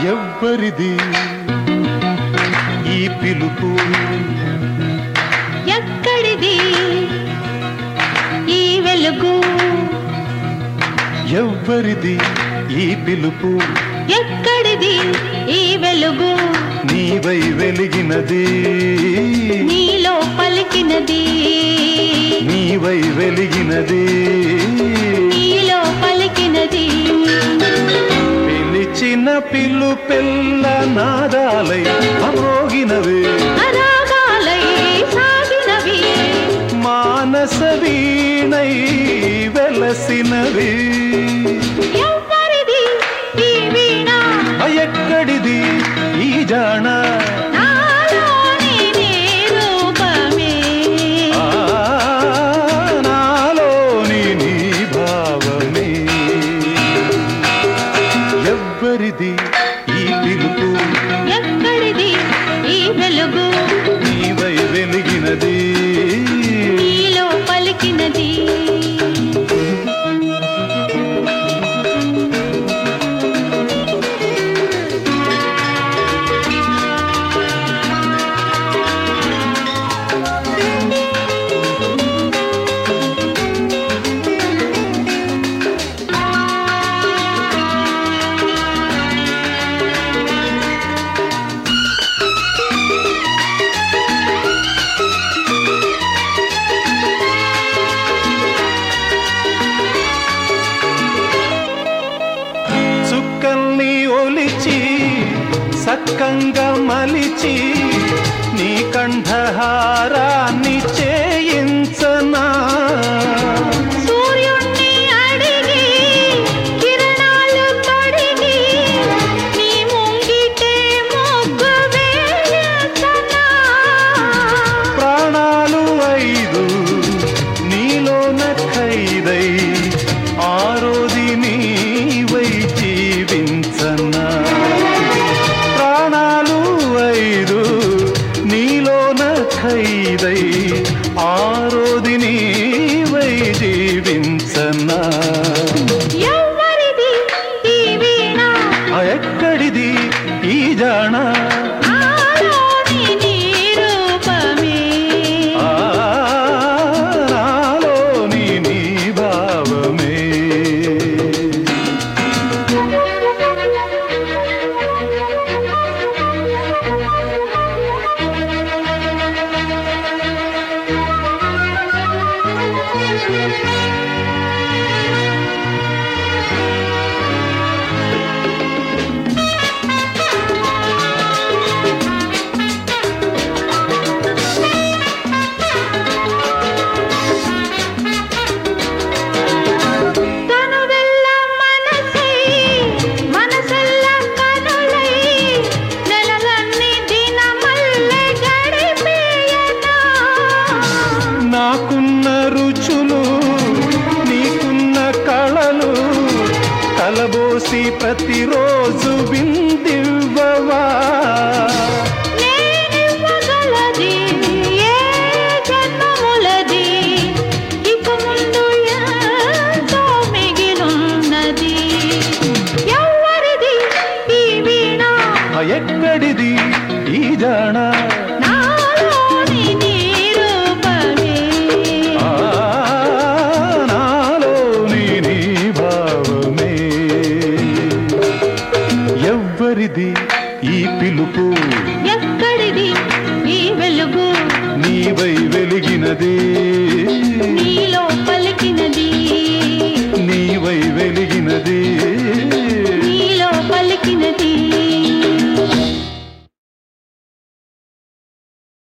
ఎవ్వరిది ఈ పిలుపు ఎక్కడిది ఈ వెలుగు ఎవ్వరిది ఈ పిలుపు ఎక్కడిది ఈ వెలుగు నీవై వెలిగినది నీలో పలికినది నీవై వెలిగినది నీలో పలికినది పిలిచిన పిలుపెల్ల నాదాలై అమోగినవే అరాగాలై సాగినవి మానస వీణై వెలసినవి ఎవ్వరిది ఈ వీణ ఎక్కడిది ఈ జాణ నాలోని నీ రూపమే ఆ, నాలోని నీ భావమే ఎవ్వరిది ఈ పిలుపు ఎక్కడిది ఈ వెలుగు నీవై వెలిగినది నీలో పలికినది చుక్కల్ని ఒలిచి సక్కంగా మలిచి నీ కంఠహారాన్ని చేయించనా సూర్యుణ్ణి అడిగి కిరణాలు తొడిగి నీ ముంగిటే మొగ్గు వేయతనా ప్రాణాలు ఐదు నీలోన ఖైదై ఆరోది నీవై జీవించనా ప్రాణాలు ఐదు నీలోన ఖైదై ఆరోది నీవై జీవించనా ఎవ్వరిది ఈ వీణ ఆ ఎక్కడిది ఈ జాణ నాలోని నీ రూపమే ఆ, నాలోని నీ భావమే కనువెల్ల మనసై మనసెల్ల కనులై నెలలన్నీ దినమల్లె గడిపేయనా నాకున్న రుచులు నీకున్న కళలు కలబోసి ప్రతిరోజు విందివ్వవా నేనివ్వగలది ఏ జన్మములది ఇక ముందు ఎంతో మిగిలున్నది ఎవ్వరిది ఈ వీణ ఆ ఎక్కడిది ఈ జాణ నాలోని నీ రూపమే ఆ, నాలోని నీ భావమే ఎవ్వరిది ఈ పిలుపు ఎక్కడిది ఈ వెలుగు నీవై వెలిగినది